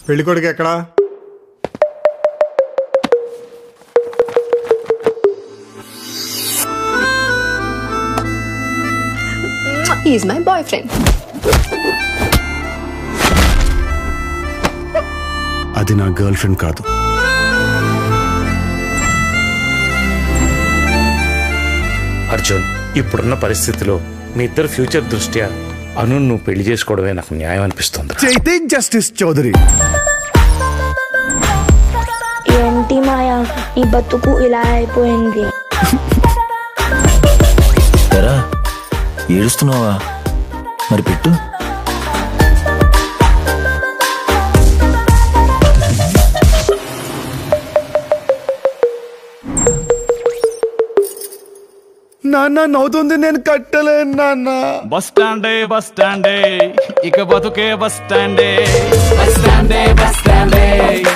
పెళ్లి కొడుకు ఎక్కడా ఈజ్ మై బాయ్ ఫ్రెండ్ అది నా గర్ల్ ఫ్రెండ్ కాదు అర్జున్ ఇప్పుడున్న పరిస్థితిలో మీ ఇద్దరు ఫ్యూచర్ దృష్ట్యా అను నువ్వు పెళ్లి చేసుకోవడమే నాకు న్యాయం అనిపిస్తుంది చైతే జస్టిస్ చౌదరి ఏంటి మాయా నీ బతుకు ఇలా అయిపోయింది ఎరా ఏడుస్తున్నావా మరి పెట్టు నాన్న నవ్వుతుంది నేను కట్టలేను నాన్న బస్ స్టాండే బస్ స్టాండే ఇక బతుకే బస్ స్టాండే బస్ స్టాండే బస్ స్టాండే